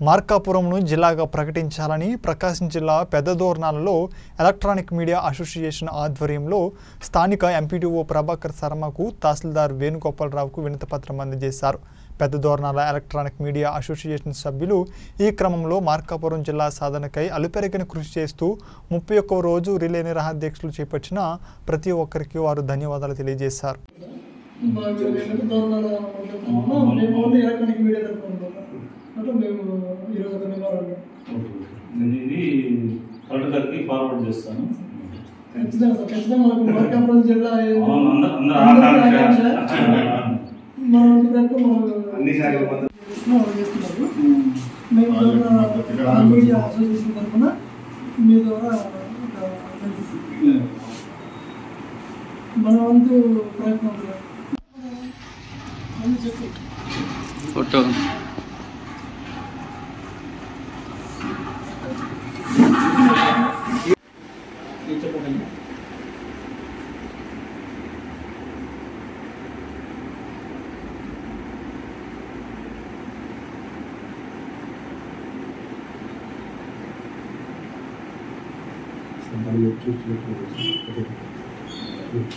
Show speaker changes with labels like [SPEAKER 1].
[SPEAKER 1] మార్కాపురంను జిల్లాగా ప్రకటించాలని ప్రకాశం జిల్లా పెద్దదోర్నాలలో ఎలక్ట్రానిక్ మీడియా అసోసియేషన్ ఆధ్వర్యంలో స్థానిక ఎంపీడీఓ ప్రభాకర్ శర్మకు తహసీల్దార్ వేణుగోపాలరావుకు వినతిపత్రం అందజేశారు పెద్దదోర్నాల ఎలక్ట్రానిక్ మీడియా అసోసియేషన్ సభ్యులు ఈ క్రమంలో మార్కాపురం జిల్లా సాధనకై అలుపెరగని కృషి చేస్తూ ముప్పై ఒక్క రోజు రిలే నిరాహాధ్యక్షులు చేపట్టిన ప్రతి ఒక్కరికి వారు ధన్యవాదాలు తెలియజేశారు
[SPEAKER 2] మాకు ఏంటంటే దోరణాల మండలంలో మేము ఓన్లీ ఎలక్ట్రానిక్ మీడియా తరఫున ఉంటున్నాం అంటే మేము ఈరోజు ఒక నివారణ
[SPEAKER 3] నేను ఇది కలెక్టర్ గారికి ఫార్వర్డ్ చేస్తాను
[SPEAKER 2] ఖచ్చితంగా సార్ ఖచ్చితంగా మనకు మార్కాపురం జిల్లా ఏంటి?
[SPEAKER 3] అవును, అందరూ- అందరూ
[SPEAKER 2] అందరి
[SPEAKER 3] ఆకాంక్ష.
[SPEAKER 2] ఆకాంక్ష. మన వంతు ప్రయత్నం మనం
[SPEAKER 4] అన్ని శాఖల మధ్య
[SPEAKER 2] చేస్తున్నాం, వాళ్ళు చేస్తున్నారు మేము దోరణ మీడియా అసోసియేషన్ తరఫున మీ ద్వారా ఒక వినిపిస్తుంది. మన వంతు ప్రయత్నం కూడా. అని చెప్పి
[SPEAKER 5] ఫోటో
[SPEAKER 4] సంతానం చూస్తున్నట్టు